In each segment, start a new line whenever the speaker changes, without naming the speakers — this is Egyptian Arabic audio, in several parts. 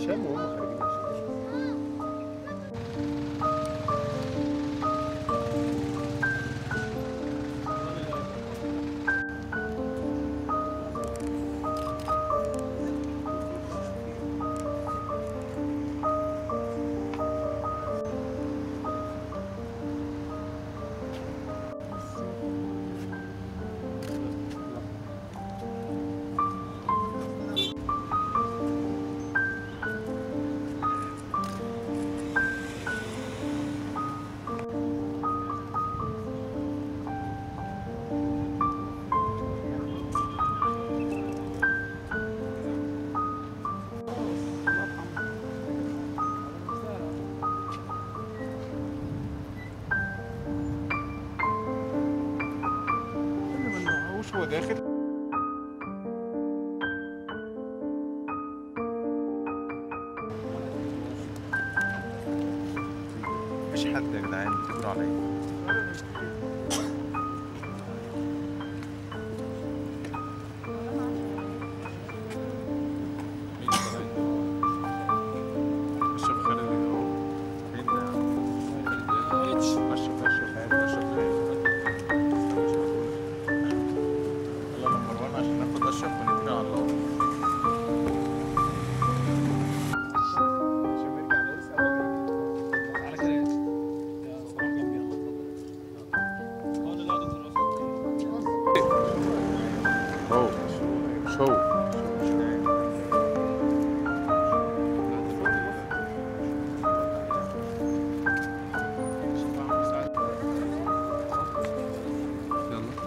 الشام وهم خارجين
اللي ما نوعوش هو داخل مفيش حد يا جدعان بتجروا عليا اشرف خالد اهو فين ده؟ اشرف اشرف خالد اشرف خالد يلا نمبر 1 عشان ناخد اشرف ونتكل على الله
عشان نرجع نقول سوا
على كده يا صلاح جنبي هو اللي لا دكتور
هو مش هو مش نايم يلا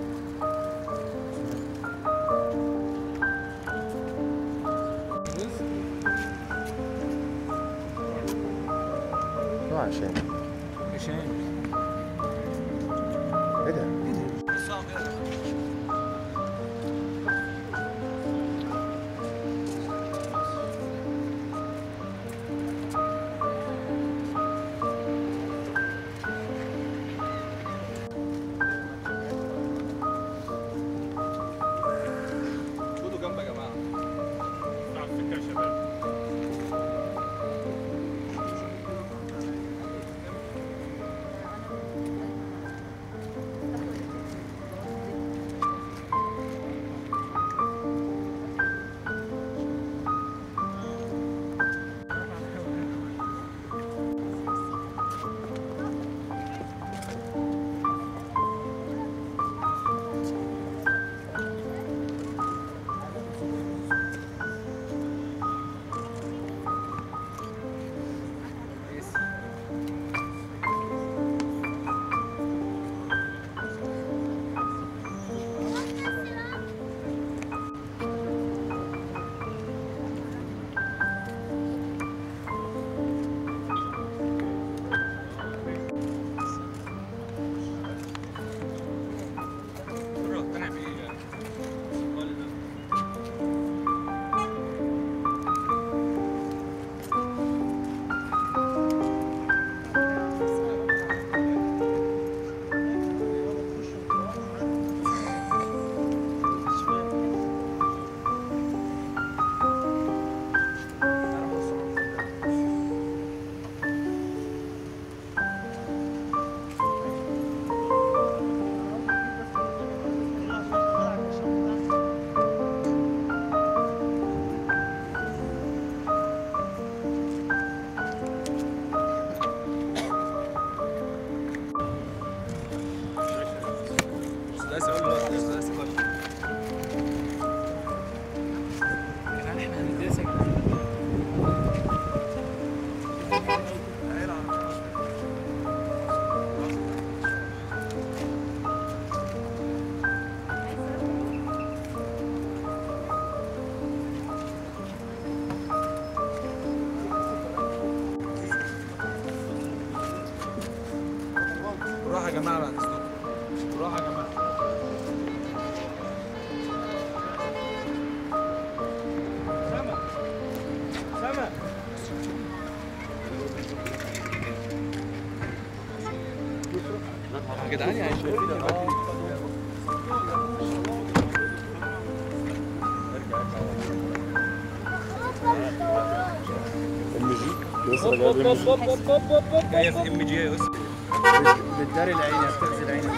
لا عشان
هشام
ايه ده؟
خدوا جنب يا جماعه
على فكره يا شباب
اقتنع بايه لا سؤال لا لا سؤال يعني احنا هندسه بالراحه يا جماعه بعد اذنكم بالراحه يا جماعه سما سما يا جدعان يعني شايفين
ارجع ارجع
لسه جايبين
جايه في ام جي اس
بتداري العين بتغزي العين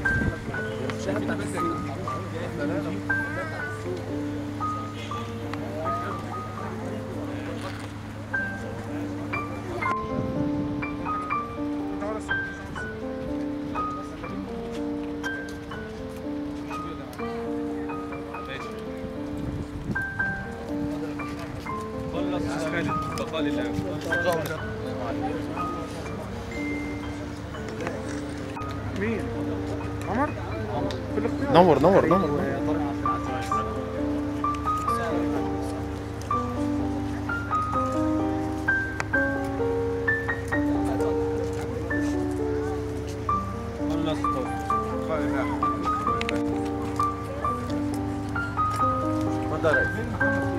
خلص خالد بقال الله
مين؟ عمر؟ في الاختيار
نور نور نور
وطارق عبد العزيز
خلص
اتفضل